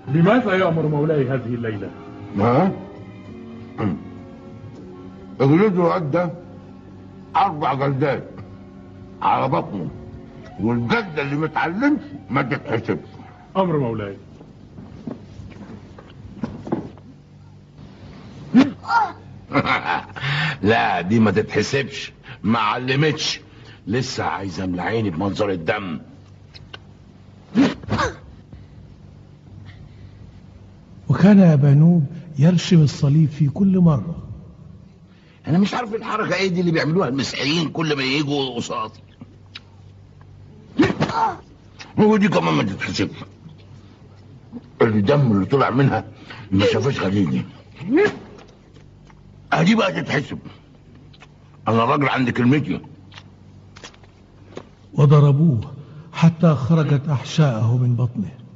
بماذا يأمر مولاي هذه الليلة؟ ها؟ اجلده عدة أربع جلدات على بطنه والجلدة اللي متعلمش ما تتحسبش أمر مولاي لا دي ما تتحسبش ما علمتش لسه عايزه املى عيني بمنظر الدم وكان أبانوب يرشم الصليب في كل مرة انا مش عارف الحركه ايه دي اللي بيعملوها المسيحيين كل ما يجوا قصادي ودي كمان ما تتحسبش الدم اللي طلع منها ما شافش غليلي ادي بقى تتحسب انا راجل عند كلمتي وضربوه حتى خرجت أحشاءه من بطنه